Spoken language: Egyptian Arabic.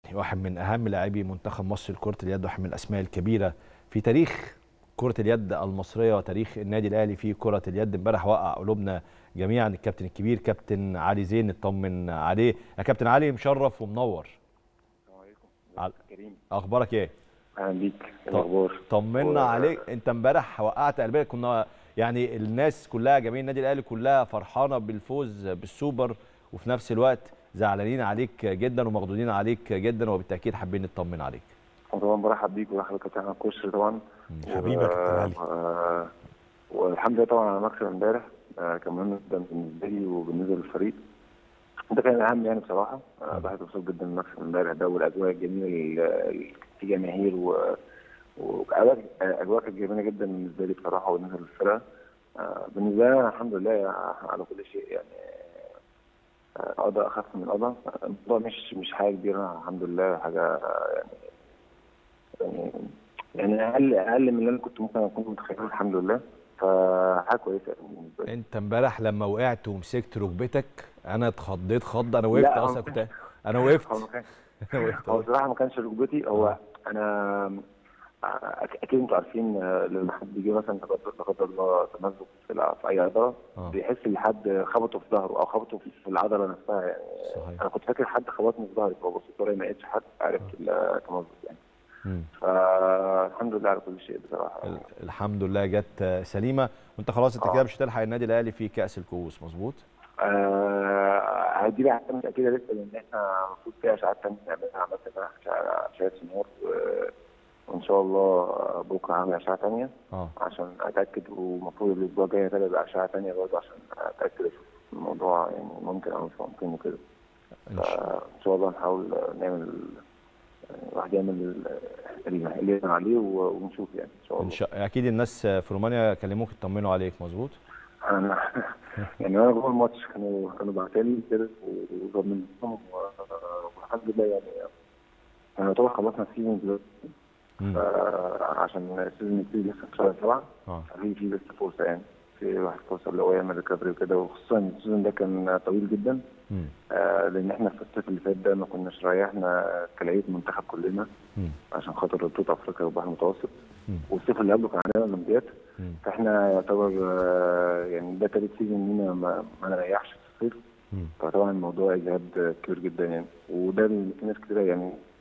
واحد من اهم لاعبي منتخب مصر لكره اليد واحد من الاسماء الكبيره في تاريخ كره اليد المصريه وتاريخ النادي الاهلي في كره اليد امبارح وقع قلوبنا جميعا الكابتن الكبير كابتن علي زين اطمن عليه يا كابتن علي مشرف ومنور السلام عليكم عل- كريم اخبارك ايه اهلا بيك إيه الاخبار طمنا و- عليك انت امبارح وقعت قلبنا كنا يعني الناس كلها جماهير النادي الاهلي كلها فرحانه بالفوز بالسوبر وفي نفس الوقت زعلانين عليك جدا ومخضوضين عليك جدا وبالتاكيد حابين نطمن عليك طبعا برحب بيك وبرحب بكابتن احمد كشري طبعا حبيبي يا كابتن علي. آه، والحمد لله طبعا على مكسب امبارح آه، كان مهم جدا بالنسبه لي وبالنسبه للفريق ده كان الاهم يعني بصراحه آه، بحب مبسوط جدا بالمكسب امبارح ده والاجواء الجميله اللي في جماهير و واجواء اجواء كانت جميله جدا بالنسبه لي بصراحه وبالنسبه للفرقه آه، بالنسبه لي أنا الحمد لله على كل شيء يعني آه، قضاء اخف من قضاء الموضوع مش مش حاجه كبيره الحمد لله حاجه آه، يعني يعني يعني اقل اقل من اللي انا كنت ممكن اكون متخيله الحمد لله فحاجه كويسه يعني بالنسبه لي انت امبارح لما وقعت ومسكت ركبتك انا اتخضيت خضه انا وقفت لا، هو- اصلا كنت انا وقفت هو ما كانش انا وقفت هو بصراحه ما كانش ركبتي هو انا أك- اكيد انتوا عارفين آه، لما حد بيجي مثلا لا قدر لا قدر الله تمزق في الع- في اي عضله آه. بيحس ان حد خبطه في ظهره او خبطه في في العضله نفسها يعني صحيح. انا كنت فاكر حد خبطني في ظهري فبصيت ورايا ما لقيتش حد عرفت التمزق يعني مم. فالحمد لله على كل شيء بصراحه ال- الحمد لله جت سليمه وانت خلاص انت آه. كده مش هتلحق النادي الاهلي في كاس الكؤوس مظبوط آه، هدي لي حاجه متاكده لسه لان احنا المفروض فيها اشعاعات ثانيه نعملها مثلا اشعه سنور و- وان شاء الله بكره هعمل اشعه ثانيه اه عشان اتاكد ومفروض الاسبوع الجاي هتبقى اشعه ثانيه برضه عشان اتاكد اشوف الموضوع يعني ممكن او مش ممكن وكده إن شاء- فان شاء الله نحاول نعمل الواحد يعمل ال- اللي يقدر عليه و- ونشوف يعني ان شاء ان الله شاء اكيد الناس في رومانيا كلموك يطمنوا عليك مظبوط انا يعني وانا جوه الماتش كانوا كانوا بعتلي كده وطمنتهم والحمد لله يعني انا طبعا خلصنا السيزون دلوقتي مم. ف- عشان السيزون يبتدي لسه في شهر سبعه اه في في لسه فرصه يعني في واحد فرصه اللي هو يعمل ريكفري وكده وخصوصا السيزون ده كان طويل جدا مم. آه لان احنا في الصيف اللي فات ده ما كناش ريحنا كلاعب منتخب كلنا مم. عشان خاطر بطوله افريقيا والبحر المتوسط مم. والصيف اللي قبله كان عندنا الاولمبياد مم. فاحنا يعتبر آه، يعني ده تالت سيزون لينا ما, ما نريحش في الصيف مم. فطبعا الموضوع اجهاد كبير جدا يعني وده اللي في ناس كتير يعني